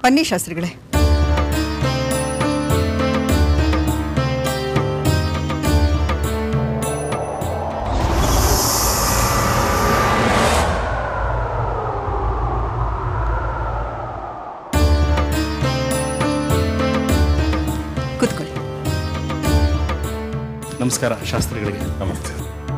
ಬನ್ನಿ ಶಾಸ್ತ್ರಿಗಳೇ ಕೂತ್ಕೊಳ್ಳಿ ನಮಸ್ಕಾರ ಶಾಸ್ತ್ರಿಗಳಿಗೆ ನಮಸ್ತೆ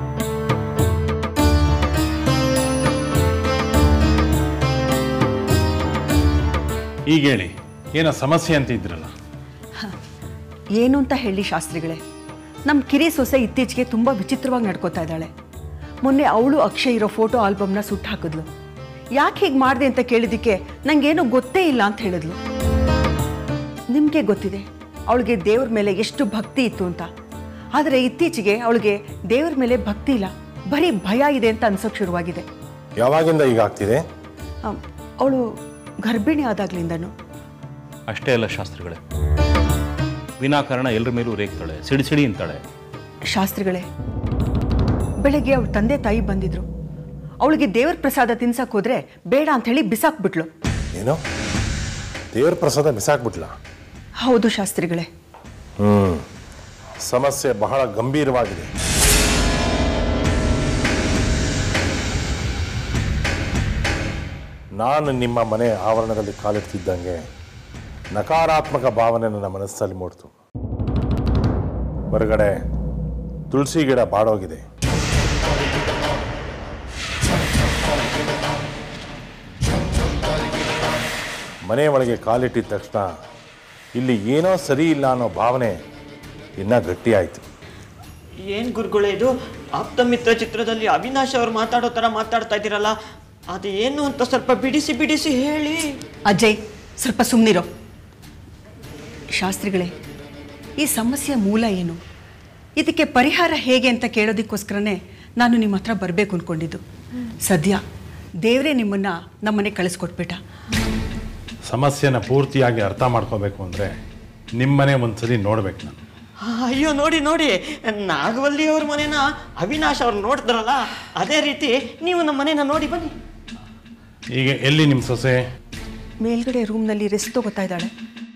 ಈಗ ಹೇಳಿ ಏನೋ ಸಮಸ್ಯೆ ಅಂತ ಇದ್ರಲ್ಲ ಏನು ಅಂತ ಹೇಳಿ ಶಾಸ್ತ್ರಿಗಳೇ ನಮ್ಮ ಕಿರಿ ಸೊಸೆ ಇತ್ತೀಚೆಗೆ ತುಂಬ ವಿಚಿತ್ರವಾಗಿ ನಡ್ಕೋತಾ ಇದ್ದಾಳೆ ಮೊನ್ನೆ ಅವಳು ಅಕ್ಷಯ್ ಇರೋ ಫೋಟೋ ಆಲ್ಬಮ್ನ ಸುಟ್ಟು ಹಾಕಿದ್ಲು ಯಾಕೆ ಹೀಗೆ ಮಾಡಿದೆ ಅಂತ ಕೇಳಿದ್ದಕ್ಕೆ ನನಗೇನೋ ಗೊತ್ತೇ ಇಲ್ಲ ಅಂತ ಹೇಳಿದ್ಲು ನಿಮಗೆ ಗೊತ್ತಿದೆ ಅವಳಿಗೆ ದೇವ್ರ ಮೇಲೆ ಎಷ್ಟು ಭಕ್ತಿ ಇತ್ತು ಅಂತ ಆದರೆ ಇತ್ತೀಚೆಗೆ ಅವಳಿಗೆ ದೇವ್ರ ಮೇಲೆ ಭಕ್ತಿ ಇಲ್ಲ ಬರೀ ಭಯ ಇದೆ ಅಂತ ಅನ್ಸೋಕೆ ಶುರುವಾಗಿದೆ ಯಾವಾಗಿಂದ ಈಗ ಆಗ್ತಿದೆ ಅವಳು ಗರ್ಭಿಣಿ ಆದಾಗ್ಲಿಂದನೂ ಅಷ್ಟೇ ಅಲ್ಲ ಶಾಸ್ತ್ರಿಗಳೇ ವಿನಾಕಾರಣ ಎಲ್ಲರ ಮೇಲೂ ರೇಗ್ತಾಳೆ ಸಿಡಿ ಸಿಡಿ ಅಂತಾಳೆ ಶಾಸ್ತ್ರಿಗಳೇ ಬೆಳಗ್ಗೆ ಅವ್ರ ತಂದೆ ತಾಯಿ ಬಂದಿದ್ರು ಅವಳಿಗೆ ದೇವರ ಪ್ರಸಾದ ತಿನ್ಸಕ್ ಹೋದ್ರೆ ಬೇಡ ಅಂತ ಹೇಳಿ ಬಿಸಾಕ್ಬಿಟ್ಲು ಏನು ದೇವ್ರ ಪ್ರಸಾದ ಬಿಸಾಕ್ಬಿಟ್ಲ ಹೌದು ಶಾಸ್ತ್ರಿಗಳೇ ಹ್ಮ್ ಸಮಸ್ಯೆ ಬಹಳ ಗಂಭೀರವಾಗಿದೆ ನಾನು ನಿಮ್ಮ ಮನೆ ಆವರಣದಲ್ಲಿ ಕಾಲಿಡ್ತಿದ್ದಂಗೆ ನಕಾರಾತ್ಮಕ ಭಾವನೆ ನನ್ನ ಮನಸ್ಸಲ್ಲಿ ಮೂಡ್ತು ಹೊರಗಡೆ ತುಳಸಿ ಗಿಡ ಬಾಡೋಗಿದೆ ಮನೆ ಒಳಗೆ ಕಾಲಿಟ್ಟಿದ ತಕ್ಷಣ ಇಲ್ಲಿ ಏನೋ ಸರಿ ಇಲ್ಲ ಅನ್ನೋ ಭಾವನೆ ಇನ್ನೂ ಗಟ್ಟಿಯಾಯಿತು ಏನ್ ಗುರುಗಳೇ ಇದು ಆಪ್ತ ಮಿತ್ರ ಚಿತ್ರದಲ್ಲಿ ಅವಿನಾಶ್ ಅವ್ರು ಮಾತಾಡೋ ಥರ ಮಾತಾಡ್ತಾ ಇದ್ದೀರಲ್ಲ ಅದು ಏನು ಅಂತ ಸ್ವಲ್ಪ ಬಿಡಿಸಿ ಬಿಡಿಸಿ ಹೇಳಿ ಅಜಯ್ ಸ್ವಲ್ಪ ಸುಮ್ಮನಿರೋ ಶಾಸ್ತ್ರಿಗಳೇ ಈ ಸಮಸ್ಯೆಯ ಮೂಲ ಏನು ಇದಕ್ಕೆ ಪರಿಹಾರ ಹೇಗೆ ಅಂತ ಕೇಳೋದಕ್ಕೋಸ್ಕರನೇ ನಾನು ನಿಮ್ಮ ಹತ್ರ ಬರಬೇಕು ಅಂದ್ಕೊಂಡಿದ್ದು ಸದ್ಯ ದೇವರೇ ನಿಮ್ಮನ್ನ ನಮ್ಮನೆ ಕಳಿಸ್ಕೊಟ್ಬಿಟ್ಟ ಸಮಸ್ಯೆನ ಪೂರ್ತಿಯಾಗಿ ಅರ್ಥ ಮಾಡ್ಕೋಬೇಕು ಅಂದರೆ ನಿಮ್ಮನೆ ಒಂದ್ಸಲಿ ನೋಡ್ಬೇಕು ನಾನು ಅಯ್ಯೋ ನೋಡಿ ನೋಡಿ ನಾಗವಲ್ಲಿ ಅವ್ರ ಮನೇನ ಅವಿನಾಶ್ ಅವ್ರು ನೋಡಿದ್ರಲ್ಲ ಅದೇ ರೀತಿ ನೀವು ನಮ್ಮ ಮನೇನ ನೋಡಿ ಬನ್ನಿ ಈಗ ಎಲ್ಲಿ ನಿಮ್ಮ ಸೊಸೆ ಮೇಲ್ಗಡೆ ರೂಮ್ನಲ್ಲಿ ರೆಸ್ಟ್ ತಗೋತಾ ಇದ್ದಾಳೆ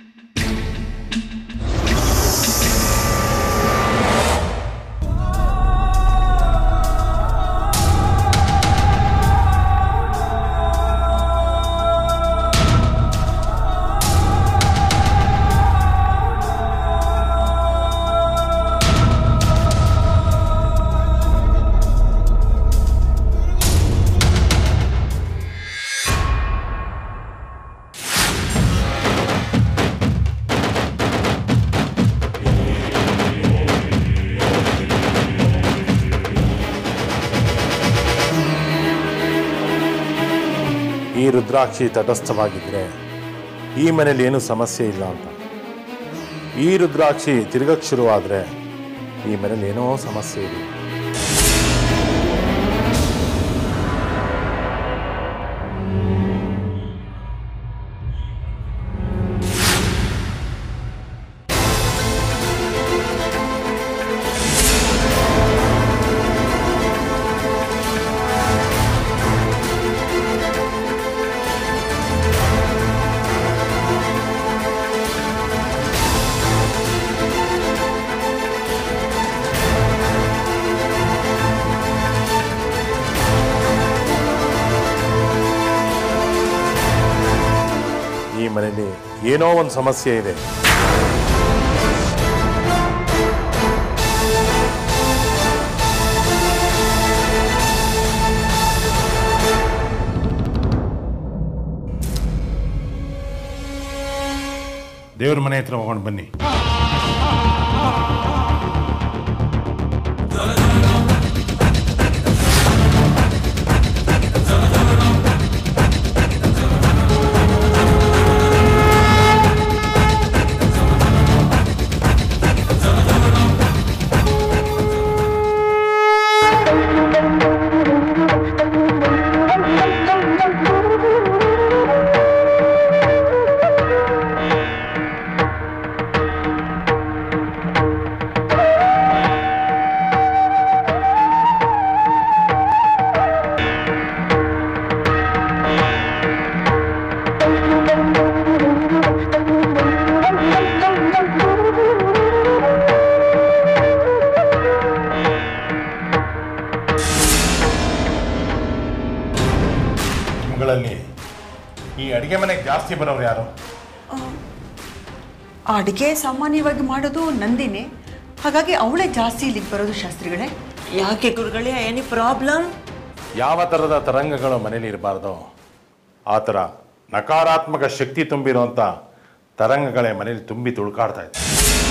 ಈ ರುದ್ರಾಕ್ಷಿ ತಟಸ್ಥವಾಗಿದ್ದರೆ ಈ ಮನೇಲಿ ಏನೂ ಸಮಸ್ಯೆ ಇಲ್ಲ ಅಂತ ಈ ರುದ್ರಾಕ್ಷಿ ತಿರುಗಕ್ಕೆ ಶುರುವಾದರೆ ಈ ಮನೇಲಿ ಏನೋ ಸಮಸ್ಯೆ ಇದೆ ಈ ಮನೇಲಿ ಏನೋ ಒಂದು ಸಮಸ್ಯೆ ಇದೆ ದೇವ್ರ ಮನೆ ಹತ್ರ ಹೋಗೋಣ ಬನ್ನಿ ಮಕ್ಕಳುಗಳಲ್ಲಿ ಈ ಅಡುಗೆ ಮನೆಗೆ ಜಾಸ್ತಿ ಬರೋರು ಯಾರು ಅಡುಗೆ ಸಾಮಾನ್ಯವಾಗಿ ಮಾಡೋದು ನಂದಿನಿ ಹಾಗಾಗಿ ಅವಳೇ ಜಾಸ್ತಿ ಇಲ್ಲಿಗೆ ಬರೋದು ಶಾಸ್ತ್ರಿಗಳೇ ಯಾಕೆ ಗುರುಗಳೇ ಎನಿ ಪ್ರಾಬ್ಲಮ್ ಯಾವ ಥರದ ತರಂಗಗಳು ಮನೇಲಿ ಇರಬಾರ್ದೋ ಆ ಥರ ನಕಾರಾತ್ಮಕ ಶಕ್ತಿ ತುಂಬಿರುವಂಥ ತರಂಗಗಳೇ ಮನೇಲಿ ತುಂಬಿ ತುಳ್ಕಾಡ್ತಾ ಇದೆ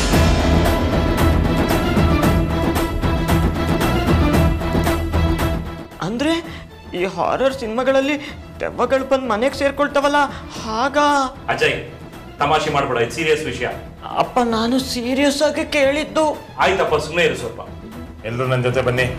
ಅಂದ್ರೆ ಈ ಹಾರರ್ ಸಿನಿಮಾಗಳಲ್ಲಿ ದೆವ್ವಗಳು ಬಂದು ಮನೆಗೆ ಸೇರ್ಕೊಳ್ತಾವಲ್ಲ ಹಾಗ ಅಜಯ್ ತಮಾಷೆ ಮಾಡ್ಬೇಡ ಇದು ಸೀರಿಯಸ್ ವಿಷಯ ಅಪ್ಪ ನಾನು ಸೀರಿಯಸ್ ಆಗಿ ಕೇಳಿದ್ದು ಆಯ್ತಪ್ಪ ಸುಮ್ಮನೆ ಇರು ಸ್ವಲ್ಪ ಎಲ್ಲರೂ ನನ್ನ ಜೊತೆ ಬನ್ನಿ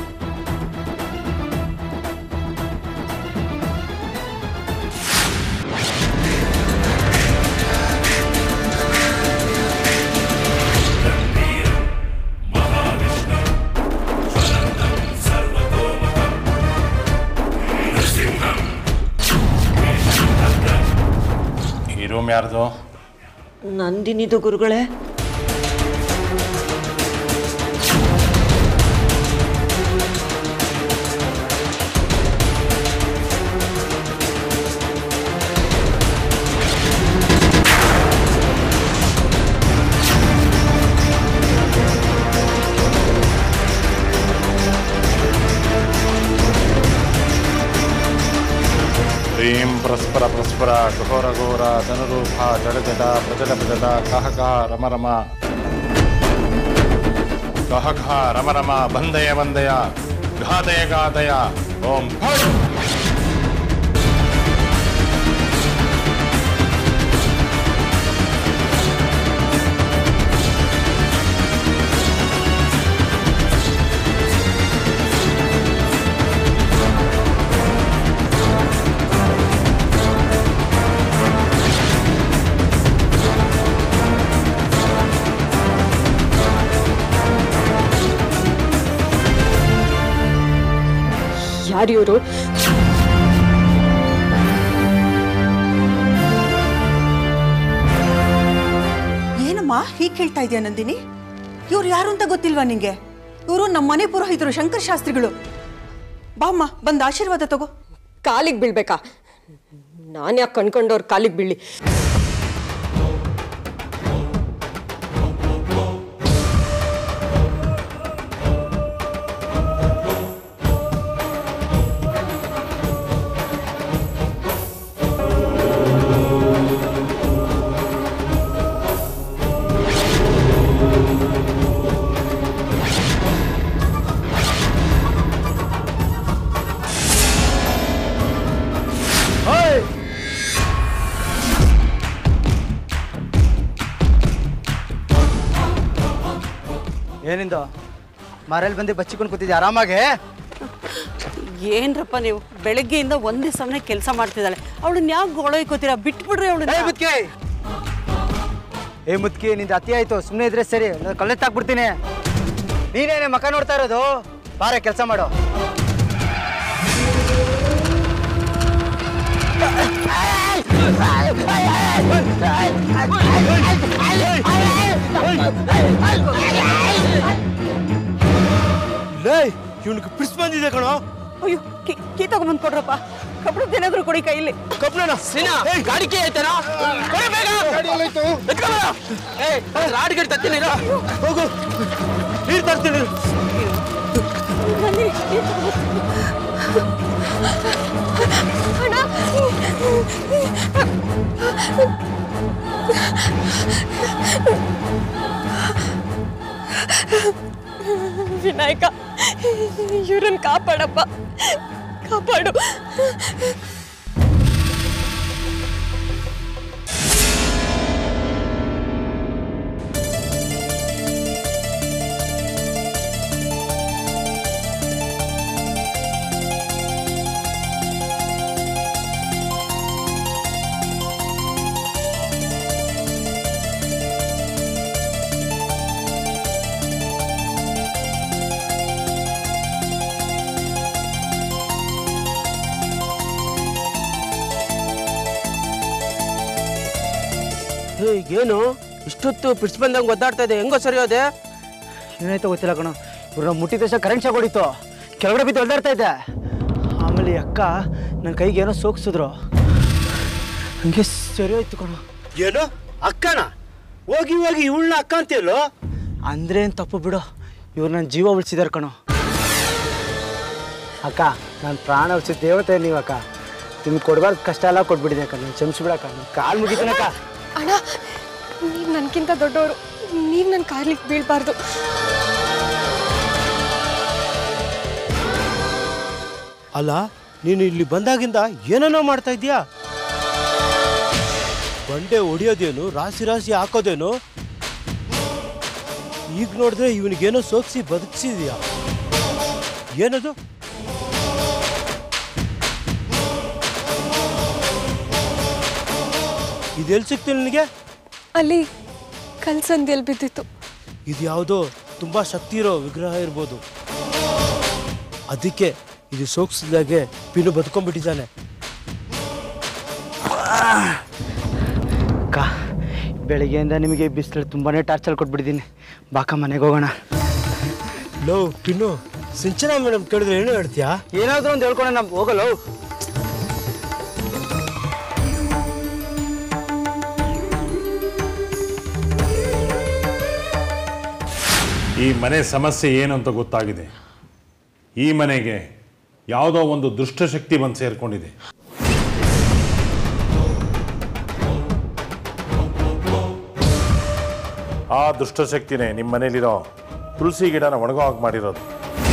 ಈ ರೂಮ್ ಯಾರ್ದು ನಂದಿನಿದು ಗುರುಗಳೇ ಹ್ರೀಂ ಪರಸ್ಪರ ಪರಸ್ಪರ ಘೋರ ಘೋರ ಧನುರೂಪ ಜಡಜಡ ಪ್ರಜಡ ಪ್ರಜಡ ಕಹ ಕಹ ರಮ ರಮ ಕಹ ಕಹ ರಮ ರಮ ಬಂದಯ ಬಂದಯ ಘಾತಯ ಘಾತಯ ಓಂ ಫಟ್ ಯಾರು ಇವರು ಏನಮ್ಮ ಹೀಗೆ ಕೇಳ್ತಾ ಇದೆಯಾ ನಂದಿನಿ ಇವ್ರು ಯಾರು ಅಂತ ಗೊತ್ತಿಲ್ವಾ ನಿಂಗೆ ಇವರು ನಮ್ಮ ಮನೆ ಪುರೋಹಿತರು ಶಂಕರ ಶಾಸ್ತ್ರಿಗಳು ಬಾಮ್ಮ ಬಂದು ಆಶೀರ್ವಾದ ತಗೋ ಕಾಲಿಗೆ ಬೀಳ್ಬೇಕಾ ನಾನು ಯಾಕೆ ಕಣ್ಕೊಂಡವ್ರ ಕಾಲಿಗೆ ಬೀಳಿ ಏನಿಂದ ಮರೇಲಿ ಬಂದು ಬಚ್ಚಿಕೊಂಡು ಕೂತಿದ್ದೆ ಆರಾಮಾಗೆ ಏನ್ರಪ್ಪ ನೀವು ಬೆಳಗ್ಗೆಯಿಂದ ಒಂದೇ ಸಮನೆ ಕೆಲಸ ಮಾಡ್ತಿದ್ದಾಳೆ ಅವಳನ್ನ ಯಾಕೆ ಗೋಳೈಕೋತೀರಾ ಬಿಟ್ಬಿಡ್ರಿ ಏ ಅವಳನ್ನ ಮುದ್ಕಿ ಏ ಮುದ್ಕಿ ನಿಂದ ಅತಿ ಆಯ್ತು ಸುಮ್ಮನೆ ಇದ್ರೆ ಸರಿ ನಾನು ಕಳ್ಳೆತ್ತಾಕ್ಬಿಡ್ತೀನಿ ನೀನೇನೆ ಮಕ ನೋಡ್ತಾ ಇರೋದು ಬಾರೆ ಕೆಲಸ ಮಾಡು ಲೇ ಇವನಿಗೆ ಪಿಸ್ ಬಂದಿದೆ ಕಣೋ ಅಯ್ಯೋ ಕೀ ಕೀ ತಗೊಂಬಂದು ಕೊಡ್ರಪ್ಪ ಕಬ್ಬಣದ ಏನಾದ್ರು ಕೊಡಿ ಕೈಲಿ ಕಬ್ಬಿಣ ಗಾಡಿಗೆ ಆಯ್ತಾನ ರಾಡ್ ಗಡಿ ತತ್ತೀನಿ ಹೋಗು ನೀರು ತರ್ತೀನಿ ನಂದಿನಿ, ನೀರ್ ತಗೊಂಬಾ. ವಿನಾಯಕ ಇವ್ರನ್ನ ಕಾಪಾಡಪ್ಪ ಕಾಪಾಡು ಏನು ಇಷ್ಟೊತ್ತು ಪಿಡ್ಸ್ ಬಂದಂಗೆ ಒದ್ದಾಡ್ತಾ ಇದೆ ಹೆಂಗೋ ಸರಿ ಹೋದೆ ಏನಾಯ್ತು ಗೊತ್ತಿಲ್ಲ ಕಣೋ ಇವ್ರನ್ನ ಮುಟ್ಟಿದ ತಕ್ಷಣ ಕರೆಂಟ್ ಶಾಕ್ ಹೊಡಿತು ಕೆಳಗಡೆ ಬಿದ್ದು ಒದ್ದಾಡ್ತಾ ಇದ್ದೆ ಆಮೇಲೆ ಆಮೇಲೆ ಈ ಅಕ್ಕ ನನ್ನ ಕೈಗೆ ಏನೋ ಸೋಕ್ಸಿದ್ರು ಹಂಗೆ ಸರಿ ಹೋಯ್ತು ಕಣೋ ಏನು ಅಕ್ಕನ ಹೋಗಿ ಹೋಗಿ ಇವಳನ್ನ ಅಕ್ಕ ಅಂತೀಯಲ್ಲೋ ಅಂದ್ರೆ ಏನು ತಪ್ಪು ಬಿಡು ಇವ್ರು ನನ್ನ ಜೀವ ಉಳಿಸಿದಾರೆ ಕಣೋ ಅಕ್ಕ ನಾನು ಪ್ರಾಣ ಉಳಿಸಿದ ದೇವತೆ ನೀವು ಅಕ್ಕ ನಿಮ್ಗೆ ಕೊಡಬಾರ್ದು ಕಷ್ಟ ಎಲ್ಲ ಕೊಟ್ಬಿಟ್ಟಿದೆ ಅಕ್ಕ ನಾನು ಕ್ಷಮಿಸ್ಬಿಡಕ್ಕ ನನ್ನ ಕಾಲು ಮುಗಿತೀನಕ್ಕ ಅಣ್ಣ ನೀವು ನನಗಿಂತ ದೊಡ್ಡವರು ನೀವು ನನ್ನ ಕಾರ್ಲಿಕ್ಕೆ ಬೀಳಬಾರ್ದು ಅಲ್ಲ ನೀನು ಇಲ್ಲಿ ಬಂದಾಗಿಂದ ಏನೇನೋ ಮಾಡ್ತಾ ಇದೀಯಾ ಬಂಡೆ ಹೊಡಿಯೋದೇನು ರಾಶಿ ರಾಶಿ ಹಾಕೋದೇನು ಈಗ ನೋಡಿದ್ರೆ ಇವನಿಗೇನೋ ಸೋಕ್ಸಿ ಬದುಕಿಸಿದ್ಯಾ ಏನದು ಇದೆಲ್ಲಿ ಸಿಕ್ತು ನಿನಗೆ ಅಲ್ಲಿ ಕಲ್ಸಂದಿಯಲ್ಲಿ ಬಿದ್ದಿತ್ತು ಇದು ಯಾವುದೋ ತುಂಬ ಶಕ್ತಿ ಇರೋ ವಿಗ್ರಹ ಇರ್ಬೋದು ಅದಕ್ಕೆ ಇದು ಸೋಕ್ಸಿದಾಗೆ ಪಿನು ಬದುಕೊಂಡ್ಬಿಟ್ಟಿದ್ದಾನೆ ಅಕ್ಕ ಬೆಳಿಗ್ಗೆಯಿಂದ ನಿಮಗೆ ಬಿಸಿಲು ತುಂಬಾ ಟಾರ್ಚರ್ ಕೊಟ್ಬಿಟ್ಟಿದ್ದೀನಿ ಬಾಕ ಮನೆಗೆ ಹೋಗೋಣ ಲೋ ಪಿನ್ನು ಸಿಂಚನಾ ಮೇಡಮ್ ಕೇಳಿದ್ರೆ ಏನು ಹೇಳ್ತೀಯಾ ಏನಾದರೂ ಒಂದು ಹೇಳ್ಕೊಣ ನಮ್ಗೆ ಹೋಗಲ್ಲ ಈ ಮನೆ ಸಮಸ್ಯೆ ಏನು ಅಂತ ಗೊತ್ತಾಗಿದೆ ಈ ಮನೆಗೆ ಯಾವುದೋ ಒಂದು ದುಷ್ಟಶಕ್ತಿ ಬಂದು ಸೇರಿಕೊಂಡಿದೆ ಆ ದುಷ್ಟಶಕ್ತಿನೇ ನಿಮ್ಮ ಮನೇಲಿರೋ ತುಳಸಿ ಗಿಡನ ಒಣಗೋ ಹಾಗೆ ಮಾಡಿರೋದು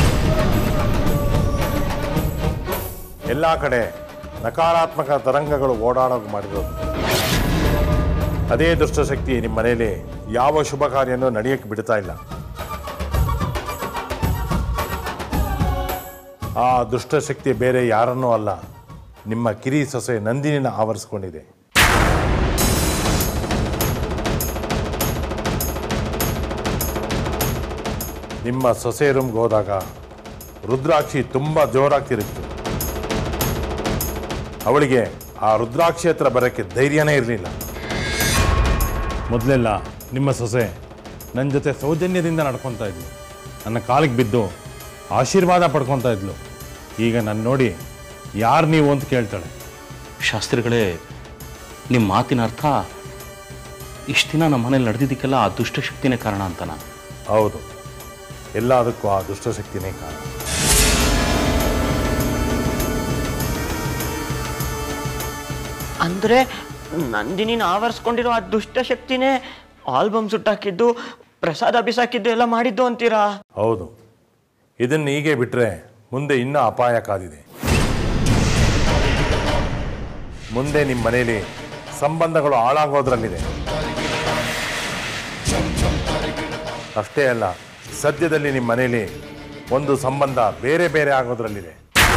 ಎಲ್ಲ ಕಡೆ ನಕಾರಾತ್ಮಕ ತರಂಗಗಳು ಓಡಾಡೋಕೆ ಮಾಡಿರೋದು ಅದೇ ದುಷ್ಟಶಕ್ತಿ ನಿಮ್ಮ ಮನೆಯಲ್ಲಿ ಯಾವ ಶುಭ ಕಾರ್ಯನೂ ನಡೆಯಕ್ಕೆ ಬಿಡ್ತಾ ಇಲ್ಲ ಆ ದುಷ್ಟಶಕ್ತಿ ಬೇರೆ ಯಾರನ್ನೂ ಅಲ್ಲ ನಿಮ್ಮ ಕಿರಿ ಸೊಸೆ ನಂದಿನಿನ ಆವರಿಸ್ಕೊಂಡಿದೆ ನಿಮ್ಮ ಸೊಸೆ ರೂಮ್ಗೆ ಹೋದಾಗ ರುದ್ರಾಕ್ಷಿ ತುಂಬ ಜೋರಾಗ್ತಿರುತ್ತು ಅವಳಿಗೆ ಆ ರುದ್ರಾಕ್ಷಿ ಹತ್ರ ಬರೋಕ್ಕೆ ಧೈರ್ಯನೇ ಇರಲಿಲ್ಲ ಮೊದಲೆಲ್ಲ ನಿಮ್ಮ ಸೊಸೆ ನನ್ನ ಜೊತೆ ಸೌಜನ್ಯದಿಂದ ನಡ್ಕೊತಾ ಇದ್ಲು ನನ್ನ ಕಾಲಿಗೆ ಬಿದ್ದು ಆಶೀರ್ವಾದ ಪಡ್ಕೊತಾ ಇದ್ಲು ಈಗ ನನ್ನ ನೋಡಿ ಯಾರು ನೀವು ಅಂತ ಕೇಳ್ತಾಳೆ ಶಾಸ್ತ್ರಿಗಳೇ ನಿಮ್ಮ ಮಾತಿನ ಅರ್ಥ ಇಷ್ಟು ದಿನ ನಮ್ಮ ಮನೇಲಿ ನಡೆದಿದ್ದಕ್ಕೆಲ್ಲ ಆ ದುಷ್ಟಶಕ್ತಿನೇ ಕಾರಣ ಅಂತನಾ ಹೌದು ಎಲ್ಲದಕ್ಕೂ ಆ ದುಷ್ಟಶಕ್ತಿನೇ ಕಾರಣ ಅಂದ್ರೆ ನಂದಿನಿನ ಆವರಿಸ್ಕೊಂಡಿರೋ ಆ ದುಷ್ಟಶಕ್ತಿನೇ ಆಲ್ಬಮ್ ಸುಟ್ಟಾಕಿದ್ದು ಪ್ರಸಾದ ಬಿಸಾಕಿದ್ದು ಎಲ್ಲ ಮಾಡಿದ್ದು ಅಂತೀರಾ ಹೌದು ಇದನ್ನು ಹೀಗೆ ಬಿಟ್ಟರೆ ಮುಂದೆ ಇನ್ನೂ ಅಪಾಯ ಕಾದಿದೆ ಮುಂದೆ ನಿಮ್ಮ ಮನೇಲಿ ಸಂಬಂಧಗಳು ಹಾಳಾಗೋದ್ರಲ್ಲಿದೆ ಅಷ್ಟೇ ಅಲ್ಲ ಸದ್ಯದಲ್ಲಿ ನಿಮ್ಮ ಮನೇಲಿ ಒಂದು ಸಂಬಂಧ ಬೇರೆ ಬೇರೆ ಆಗೋದ್ರಲ್ಲಿದೆ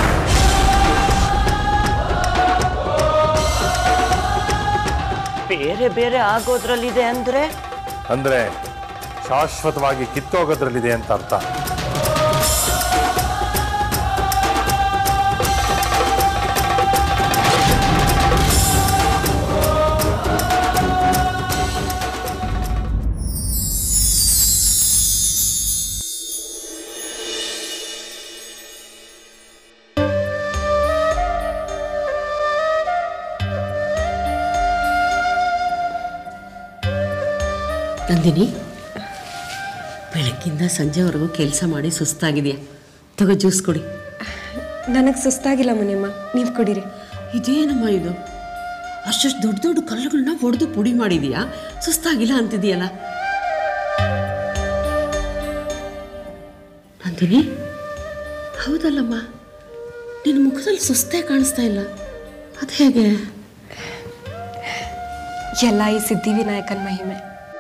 ಬೇರೆ ಬೇರೆ ಆಗೋದ್ರಲ್ಲಿದೆ ಅಂದ್ರೆ ಅಂದರೆ ಶಾಶ್ವತವಾಗಿ ಕಿತ್ತೋಗೋದ್ರಲ್ಲಿದೆ ಅಂತ ಅರ್ಥ ನಂದಿನಿ ಬೆಳಗ್ಗಿಂದ ಸಂಜೆವರೆಗೂ ಕೆಲಸ ಮಾಡಿ ಸುಸ್ತಾಗಿದೆಯಾ ತಗೋ ಜ್ಯೂಸ್ ಕೊಡಿ ನನಗೆ ಸುಸ್ತಾಗಿಲ್ಲ ಮುನಿಯಮ್ಮ ನೀವು ಕುಡೀರಿ ಇದೇನಮ್ಮ ಇದು ಅಷ್ಟಷ್ಟು ದೊಡ್ಡ ದೊಡ್ಡ ಕಲ್ಲುಗಳನ್ನ ಹೊಡೆದು ಪುಡಿ ಮಾಡಿದೀಯಾ ಸುಸ್ತಾಗಿಲ್ಲ ಅಂತಿದೆಯಲ್ಲ ನಂದಿನಿ ಹೌದಲ್ಲಮ್ಮ ನಿನ್ನ ಮುಖದಲ್ಲಿ ಸುಸ್ತೇ ಕಾಣಿಸ್ತಾ ಇಲ್ಲ ಅದು ಹೇಗೆ ಎಲ್ಲ ಈ ಸಿದ್ಧಿವಿನಾಯಕನ ಮಹಿಮೆ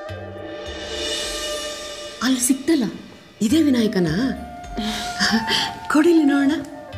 ಅಲ್ಲಿ ಸಿಕ್ತಲ್ಲ ಇದೇ ವಿನಾಯಕನಾ ಕೊಡಿಲಿ ನೋಡೋಣ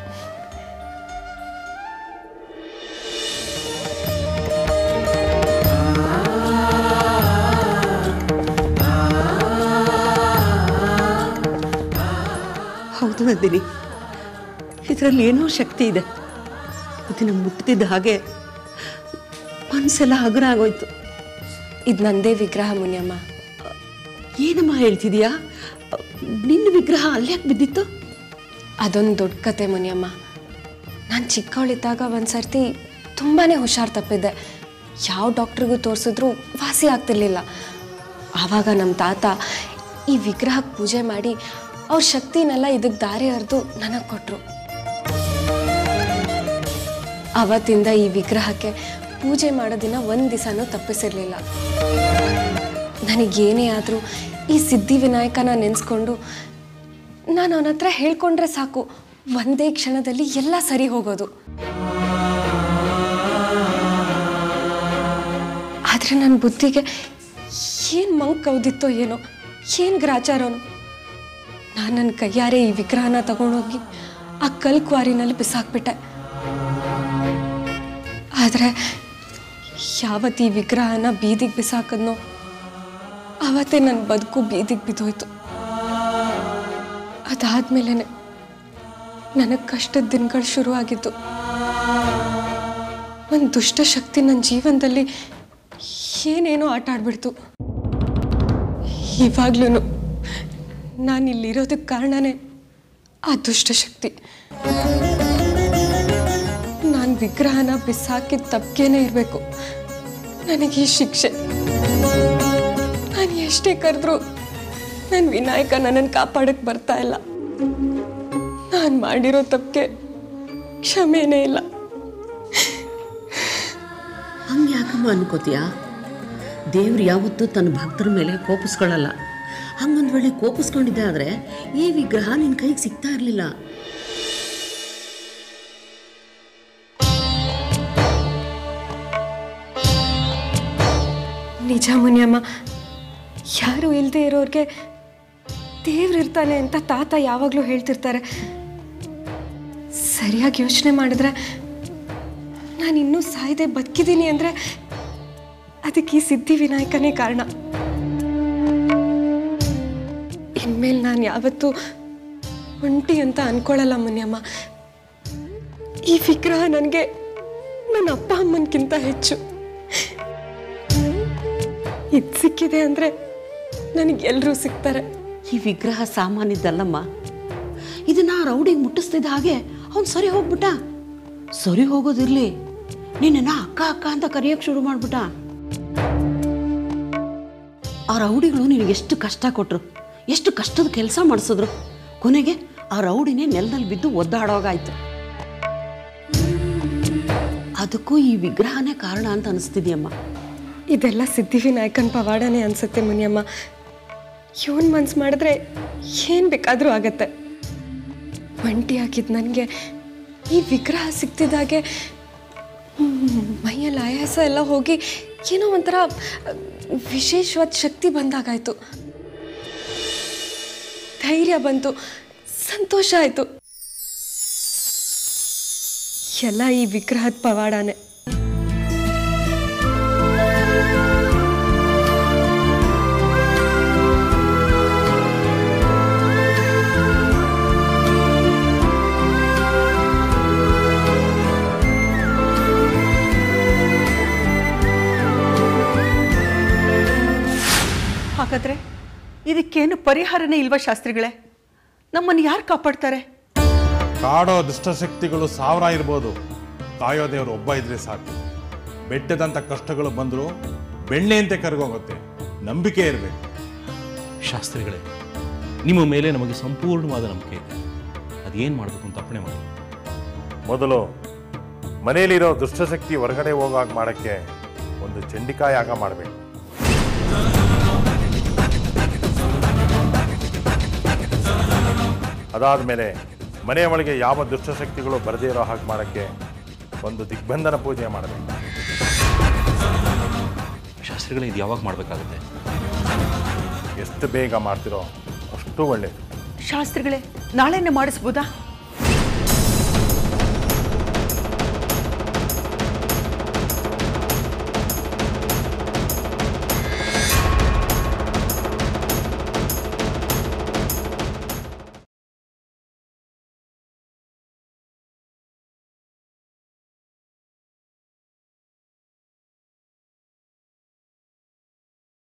ಹೌದು ನಂದಿನಿ ಇದರಲ್ಲಿ ಏನೋ ಶಕ್ತಿ ಇದೆ ಇದನ್ನು ಮುಟ್ತಿದ್ದ ಹಾಗೆ ಮನಸ್ಸೆಲ್ಲ ಹಗುರ ಆಗೋಯ್ತು ಇದು ನಂದೇ ವಿಗ್ರಹ ಮುನಿಯಮ್ಮ ಏನಮ್ಮ ಹೇಳ್ತಿದೀಯಾ ನಿನ್ನ ವಿಗ್ರಹ ಅಲ್ಲ್ಯಾಕೆ ಬಿದ್ದಿತ್ತು ಅದೊಂದು ದೊಡ್ಡ ಕತೆ ಮುನಿಯಮ್ಮ ನಾನು ಚಿಕ್ಕವಳಿದ್ದಾಗ ಒಂದು ಸರ್ತಿ ತುಂಬಾ ಹುಷಾರು ತಪ್ಪಿದ್ದೆ ಯಾವ ಡಾಕ್ಟ್ರಿಗೂ ತೋರಿಸಿದ್ರೂ ವಾಸಿ ಆಗ್ತಿರ್ಲಿಲ್ಲ ಆವಾಗ ನಮ್ಮ ತಾತ ಈ ವಿಗ್ರಹಕ್ಕೆ ಪೂಜೆ ಮಾಡಿ ಅವ್ರ ಶಕ್ತಿನೆಲ್ಲ ಇದಕ್ಕೆ ದಾರಿ ಹರಿದು ನನಗೆ ಕೊಟ್ಟರು ಅವತ್ತಿಂದ ಈ ವಿಗ್ರಹಕ್ಕೆ ಪೂಜೆ ಮಾಡೋದಿನ ಒಂದು ದಿವಸನೂ ತಪ್ಪಿಸಿರ್ಲಿಲ್ಲ ನನಗೇನೇ ಆದರೂ ಈ ಸಿದ್ಧಿ ವಿನಾಯಕನ ನೆನೆಸ್ಕೊಂಡು ನಾನು ಅವನ ಹತ್ರ ಹೇಳ್ಕೊಂಡ್ರೆ ಸಾಕು ಒಂದೇ ಕ್ಷಣದಲ್ಲಿ ಎಲ್ಲ ಸರಿ ಹೋಗೋದು ಆದರೆ ನನ್ನ ಬುದ್ಧಿಗೆ ಏನು ಮಂಕ್ ಕೌದಿತ್ತೋ ಏನೋ ಏನು ಗ್ರಾಚಾರನೋ ನಾನು ನನ್ನ ಕೈಯಾರೆ ಈ ವಿಗ್ರಹನ ತಗೊಂಡೋಗಿ ಆ ಕಲ್ ಕ್ವಾರಿನಲ್ಲಿ ಬಿಸಾಕ್ಬಿಟ್ಟೆ ಆದರೆ ಯಾವತ್ತು ಈ ವಿಗ್ರಹನ ಬೀದಿಗೆ ಬಿಸಾಕದ್ನೋ ಆವತ್ತೇ ನನ್ನ ಬದುಕು ಬೀದಿಗೆ ಬಿದ್ದೋಯ್ತು ಅದಾದ್ಮೇಲೆ ನನಗೆ ಕಷ್ಟದ ದಿನಗಳು ಶುರುವಾಗಿದ್ದು ಒಂದು ದುಷ್ಟ ಶಕ್ತಿ ನನ್ನ ಜೀವನದಲ್ಲಿ ಏನೇನೋ ಆಟ ಆಡ್ಬಿಡ್ತು ಇವಾಗ್ಲೂ ನಾನು ಇಲ್ಲಿರೋದಕ್ಕೆ ಕಾರಣನೇ ಆ ದುಷ್ಟಶಕ್ತಿ ನಾನು ವಿಗ್ರಹನ ಬಿಸಾಕಿದ ತಪ್ಪಿಗೆನೇ ಇರಬೇಕು ನನಗೆ ಈ ಶಿಕ್ಷೆ ನಾನು ಎಷ್ಟೇ ಕರೆದ್ರು ನನ್ನ ವಿನಾಯಕ ನನ್ನನ್ನು ಕಾಪಾಡಕ್ಕೆ ಬರ್ತಾ ಇಲ್ಲ ನಾನು ಮಾಡಿರೋ ತಪ್ಪಿಗೆ ಕ್ಷಮೆನೇ ಇಲ್ಲ ಹಂಗೆ ಯಾಕಮ್ಮ ಅನ್ಕೋತೀಯ ದೇವ್ರು ಯಾವತ್ತೂ ತನ್ನ ಭಕ್ತರ ಮೇಲೆ ಕೋಪಿಸ್ಕೊಳ್ಳಲ್ಲ ಹಂಗೊಂದು ವೇಳೆ ಕೋಪಿಸ್ಕೊಂಡಿದ್ದೆ ಆದರೆ ಈ ವಿಗ್ರಹ ನಿನ್ನ ಕೈಗೆ ಸಿಗ್ತಾ ಇರಲಿಲ್ಲ ನಿಜ ಮುನಿಯಮ್ಮ ಯಾರು ಇಲ್ಲದೆ ಇರೋರಿಗೆ ದೇವ್ರಿರ್ತಾನೆ ಅಂತ ತಾತ ಯಾವಾಗಲೂ ಹೇಳ್ತಿರ್ತಾರೆ ಸರಿಯಾಗಿ ಯೋಚನೆ ಮಾಡಿದ್ರೆ ನಾನು ಇನ್ನೂ ಸಾಯದೆ ಬದುಕಿದ್ದೀನಿ ಅಂದರೆ ಅದಕ್ಕೆ ಈ ಸಿದ್ಧಿ ವಿನಾಯಕನೇ ಕಾರಣ ಇನ್ಮೇಲೆ ನಾನು ಯಾವತ್ತೂ ಒಂಟಿ ಅಂತ ಅನ್ಕೊಳ್ಳಲ್ಲ ಮುನಿಯಮ್ಮ ಈ ವಿಗ್ರಹ ನನಗೆ ನನ್ನ ಅಪ್ಪ ಅಮ್ಮನಕ್ಕಿಂತ ಹೆಚ್ಚು ಇದು ಸಿಕ್ಕಿದೆ ಅಂದರೆ ನನಗೆ ಎಲ್ಲರೂ ಸಿಗ್ತಾರೆ ಈ ವಿಗ್ರಹ ಸಾಮಾನ್ಯದ್ದಲ್ಲಮ್ಮ ಇದನ್ನ ಆ ರೌಡಿಗೆ ಮುಟ್ಟಿಸ್ತಿದ್ದ ಹಾಗೆ ಅವ್ನು ಸರಿ ಹೋಗ್ಬಿಟ್ಟ ಸರಿ ಹೋಗೋದಿರ್ಲಿ ನಿನ್ನ ಅಕ್ಕ ಅಕ್ಕ ಅಂತ ಕರೆಯೋಕೆ ಶುರು ಮಾಡ್ಬಿಟ್ಟ ಆ ರೌಡಿಗಳು ನಿನಗೆ ಎಷ್ಟು ಕಷ್ಟ ಕೊಟ್ರು ಎಷ್ಟು ಕಷ್ಟದ ಕೆಲಸ ಮಾಡಿಸಿದ್ರು ಕೊನೆಗೆ ಆ ರೌಡಿನೇ ನೆಲದಲ್ಲಿ ಬಿದ್ದು ಒದ್ದಾಡೋಗಾಯ್ತು ಅದಕ್ಕೂ ಈ ವಿಗ್ರಹನೇ ಕಾರಣ ಅಂತ ಅನಿಸ್ತಿದ್ಯಮ್ಮ ಇದೆಲ್ಲ ಸಿದ್ಧಿವಿನಾಯಕನ ಪವಾಡನೇ ಅನ್ಸುತ್ತೆ ಮುನಿಯಮ್ಮ ಇವನ್ ಮನ್ಸು ಮಾಡಿದ್ರೆ ಏನು ಬೇಕಾದರೂ ಆಗತ್ತೆ ಒಂಟಿ ಹಾಕಿದ್ ನನಗೆ ಈ ವಿಗ್ರಹ ಸಿಕ್ತಿದ್ದಾಗೆ ಮ್, ಮೈಯಲ್ಲಿ ಆಯಾಸ ಎಲ್ಲ ಹೋಗಿ ಏನೋ ಒಂಥರ ವಿಶೇಷವಾದ ಶಕ್ತಿ ಬಂದಾಗಾಯ್ತು ಧೈರ್ಯ ಬಂತು ಸಂತೋಷ ಆಯಿತು ಎಲ್ಲ ಈ ವಿಗ್ರಹದ ಪವಾಡನೇ ಹಾಗಾದ್ರೆ ಇದಕ್ಕೇನು ಪರಿಹಾರನೇ ಇಲ್ವಾ ಶಾಸ್ತ್ರಿಗಳೇ ನಮ್ಮನ್ನು ಯಾರು ಕಾಪಾಡ್ತಾರೆ ಕಾಡೋ ದುಷ್ಟಶಕ್ತಿಗಳು ಸಾವಿರ ಇರ್ಬೋದು ಕಾಯೋ ದೇವರು ಒಬ್ಬ ಇದ್ರೆ ಸಾಕು ಬೆಟ್ಟದಂಥ ಕಷ್ಟಗಳು ಬಂದರೂ ಬೆಣ್ಣೆಯಂತೆ ಕರಗೋಗುತ್ತೆ ನಂಬಿಕೆ ಇರಬೇಕು ಶಾಸ್ತ್ರಿಗಳೇ ನಿಮ್ಮ ಮೇಲೆ ನಮಗೆ ಸಂಪೂರ್ಣವಾದ ನಂಬಿಕೆ ಇದೆ ಅದೇನು ಮಾಡಬೇಕು ಅಂತ ಅಪ್ಪಣೆ ಮಾಡಿ ಮೊದಲು ಮನೆಯಲ್ಲಿರೋ ದುಷ್ಟಶಕ್ತಿ ಹೊರಗಡೆ ಹೋಗಾಗ ಮಾಡೋಕ್ಕೆ ಒಂದು ಚಂಡಿಕಾ ಯಾಗ ಮಾಡಬೇಕು ಅದಾದಮೇಲೆ ಮನೆಯ ಒಳಗೆ ಯಾವ ದುಷ್ಟಶಕ್ತಿಗಳು ಬರದೇ ಇರೋ ಹಾಗೆ ಮಾಡೋಕ್ಕೆ ಒಂದು ದಿಗ್ಬಂಧನ ಪೂಜೆ ಮಾಡಬೇಕು ಶಾಸ್ತ್ರಿಗಳೇ ಇದು ಯಾವಾಗ ಮಾಡಬೇಕಾಗುತ್ತೆ ಎಷ್ಟು ಬೇಗ ಮಾಡ್ತಿರೋ ಅಷ್ಟು ಒಳ್ಳೆಯದು ಶಾಸ್ತ್ರಿಗಳೇ ನಾಳೆನೇ ಮಾಡಿಸ್ಬೋದಾ